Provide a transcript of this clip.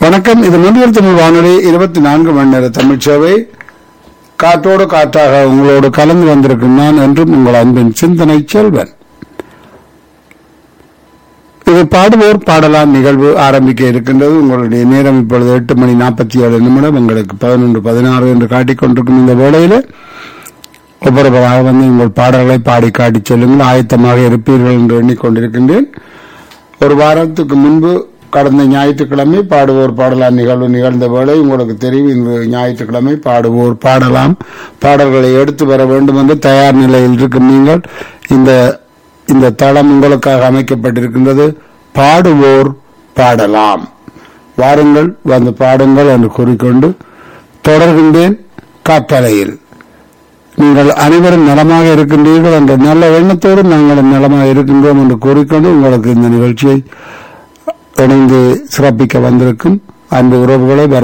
வணக்கம் இது மொழியல் தமிழ் வானொலி இருபத்தி நான்கு மணி நேர தமிழ் சேவை காற்றோடு காற்றாக உங்களோடு கலந்து வந்திருக்கும் நான் என்றும் உங்கள் அன்பின் சிந்தனை செல்வன் இது பாடுவோர் பாடலாம் நிகழ்வு ஆரம்பிக்க இருக்கின்றது உங்களுடைய நேரம் இப்பொழுது எட்டு மணி நாற்பத்தி ஏழு நிமிடம் உங்களுக்கு பதினொன்று பதினாறு என்று காட்டிக் கொண்டிருக்கும் இந்த வேளையில ஒவ்வொருவராக வந்து உங்கள் பாடல்களை பாடி காட்டி செல்லுங்கள் ஆயத்தமாக இருப்பீர்கள் என்று எண்ணிக்கொண்டிருக்கின்றேன் ஒரு வாரத்துக்கு முன்பு கடந்த ஞாயிற்றுக்கிழமை பாடுவோர் பாடலாம் நிகழ்வு நிகழ்ந்த வேளை உங்களுக்கு தெரியும் இன்று ஞாயிற்றுக்கிழமை பாடுவோர் பாடலாம் பாடல்களை எடுத்து வர வேண்டும் என்று தயார் நிலையில் இருக்கும் நீங்கள் இந்த இந்த தளம் உங்களுக்காக அமைக்கப்பட்டிருக்கின்றது பாடுவோர் பாடலாம் வாருங்கள் வந்து பாடுங்கள் என்று கூறிக்கொண்டு தொடர்கின்றேன் காத்தலையில் நீங்கள் அனைவரும் நலமாக இருக்கின்றீர்கள் என்ற நல்ல எண்ணத்தோடு நாங்கள் நலமாக இருக்கின்றோம் என்று கூறிக்கொண்டு உங்களுக்கு இந்த நிகழ்ச்சியை இணைந்து சிறப்பிக்க வந்திருக்கும் அன்பு உறவுகளை வர